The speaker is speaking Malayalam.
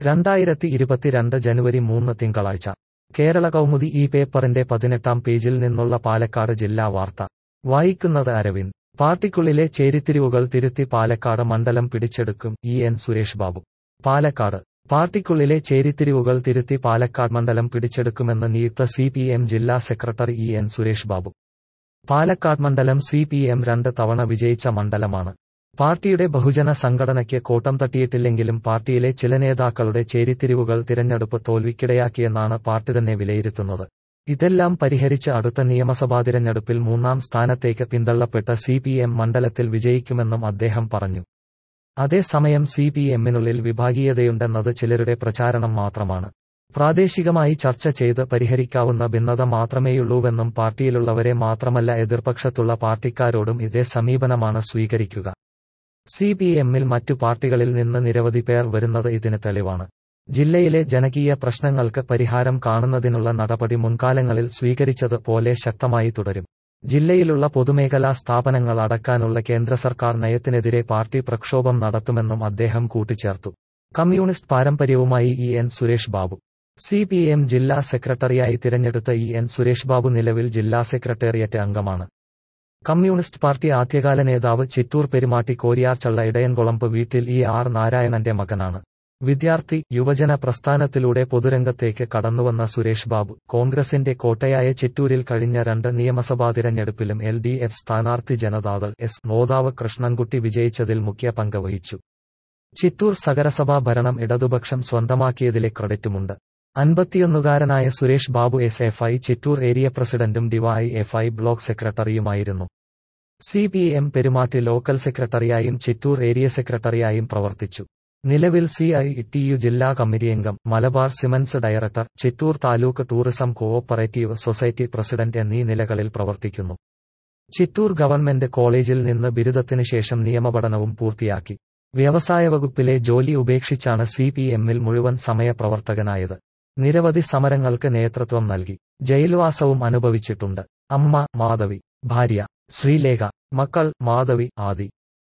രണ്ടായിരത്തി ഇരുപത്തിരണ്ട് ജനുവരി മൂന്ന് തിങ്കളാഴ്ച കേരള കൗമുദി ഈ പേപ്പറിന്റെ പതിനെട്ടാം പേജിൽ നിന്നുള്ള പാലക്കാട് ജില്ലാ വാർത്ത വായിക്കുന്നത് അരവിന്ദ് പാർട്ടിക്കുള്ളിലെ ചേരിതിരിവുകൾ തിരുത്തി പാലക്കാട് മണ്ഡലം പിടിച്ചെടുക്കും ഇ എൻ സുരേഷ് ബാബു പാലക്കാട് പാർട്ടിക്കുള്ളിലെ ചേരിതിരിവുകൾ തിരുത്തി പാലക്കാട് മണ്ഡലം പിടിച്ചെടുക്കുമെന്ന് നിയുക്ത സി പി എം ജില്ലാ സെക്രട്ടറി ഇ എൻ സുരേഷ് ബാബു പാലക്കാട് മണ്ഡലം സി പി എം രണ്ട് തവണ വിജയിച്ച മണ്ഡലമാണ് പാർട്ടിയുടെ ബഹുജന സംഘടനയ്ക്ക് കോട്ടം തട്ടിയിട്ടില്ലെങ്കിലും പാർട്ടിയിലെ ചില നേതാക്കളുടെ ചേരിതിരിവുകൾ തിരഞ്ഞെടുപ്പ് തോൽവിക്കിടയാക്കിയെന്നാണ് പാർട്ടി തന്നെ വിലയിരുത്തുന്നത് ഇതെല്ലാം പരിഹരിച്ച് അടുത്ത നിയമസഭാ തിരഞ്ഞെടുപ്പിൽ മൂന്നാം സ്ഥാനത്തേക്ക് പിന്തള്ളപ്പെട്ട സി പി എം മണ്ഡലത്തിൽ വിജയിക്കുമെന്നും അദ്ദേഹം പറഞ്ഞു അതേസമയം സി പി എമ്മിനുള്ളിൽ വിഭാഗീയതയുണ്ടെന്നത് ചിലരുടെ പ്രചാരണം മാത്രമാണ് പ്രാദേശികമായി ചർച്ച ചെയ്ത് പരിഹരിക്കാവുന്ന ഭിന്നത മാത്രമേയുള്ളൂവെന്നും പാർട്ടിയിലുള്ളവരെ മാത്രമല്ല എതിർപക്ഷത്തുള്ള പാർട്ടിക്കാരോടും ഇതേ സമീപനമാണ് സ്വീകരിക്കുക സി പി എമ്മിൽ മറ്റു പാർട്ടികളിൽ നിന്ന് നിരവധി പേർ വരുന്നത് ഇതിന് തെളിവാണ് ജില്ലയിലെ ജനകീയ പ്രശ്നങ്ങൾക്ക് പരിഹാരം കാണുന്നതിനുള്ള നടപടി മുൻകാലങ്ങളിൽ സ്വീകരിച്ചത് പോലെ ശക്തമായി തുടരും ജില്ലയിലുള്ള പൊതുമേഖലാ സ്ഥാപനങ്ങൾ അടക്കാനുള്ള കേന്ദ്ര സർക്കാർ നയത്തിനെതിരെ പാർട്ടി പ്രക്ഷോഭം നടത്തുമെന്നും അദ്ദേഹം കൂട്ടിച്ചേർത്തു കമ്മ്യൂണിസ്റ്റ് പാരമ്പര്യവുമായി E N Suresh Babu C P M ജില്ലാ സെക്രട്ടറിയായി തിരഞ്ഞെടുത്ത ഇ എൻ സുരേഷ് ബാബു നിലവിൽ ജില്ലാ സെക്രട്ടേറിയറ്റ് അംഗമാണ് കമ്മ്യൂണിസ്റ്റ് പാർട്ടി ആദ്യകാല നേതാവ് ചിറ്റൂർ പെരുമാട്ടി കോരിയാർച്ചള്ള ഇടയൻകുളമ്പ് വീട്ടിൽ ഇ ആർ നാരായണന്റെ മകനാണ് വിദ്യാർത്ഥി യുവജന പ്രസ്ഥാനത്തിലൂടെ പൊതുരംഗത്തേക്ക് കടന്നുവന്ന സുരേഷ് ബാബു കോൺഗ്രസിന്റെ കോട്ടയായ ചിറ്റൂരിൽ കഴിഞ്ഞ രണ്ട് നിയമസഭാ തിരഞ്ഞെടുപ്പിലും എൽ ഡി എഫ് സ്ഥാനാർത്ഥി ജനതാദൾ എസ് നോതാവ് കൃഷ്ണൻകുട്ടി വിജയിച്ചതിൽ മുഖ്യ പങ്ക് വഹിച്ചു ചിറ്റൂർ നഗരസഭാ ഭരണം ഇടതുപക്ഷം സ്വന്തമാക്കിയതിലെ ക്രെഡിറ്റുമുണ്ട് അൻപത്തിയൊന്നുകാരനായ Suresh Babu S F I Chittur area പ്രസിഡന്റും ഡിവൈ എഫ് ഐ ബ്ലോക്ക് സെക്രട്ടറിയുമായിരുന്നു C P M Perumatty local സെക്രട്ടറിയായും ചിറ്റൂർ ഏരിയ സെക്രട്ടറിയായും പ്രവർത്തിച്ചു നിലവിൽ സി ഐ ടി യു ജില്ലാ കമ്മിറ്റി അംഗം Malabar cements director Chittur taluk tourism cooperative society president എന്നീ നിലകളിൽ പ്രവർത്തിക്കുന്നു ചിറ്റൂർ ഗവൺമെന്റ് കോളേജിൽ നിന്ന് ബിരുദത്തിന് ശേഷം നിയമപഠനവും പൂർത്തിയാക്കി വ്യവസായ വകുപ്പിലെ ജോലി ഉപേക്ഷിച്ചാണ് സി പി എമ്മിൽ മുഴുവൻ സമയ പ്രവർത്തകനായത് നിരവധി സമരങ്ങൾക്ക് നേതൃത്വം നൽകി ജയിൽവാസവും അനുഭവിച്ചിട്ടുണ്ട് അമ്മ മാധവി ഭാര്യ ശ്രീലേഖ മക്കൾ മാധവി ആദി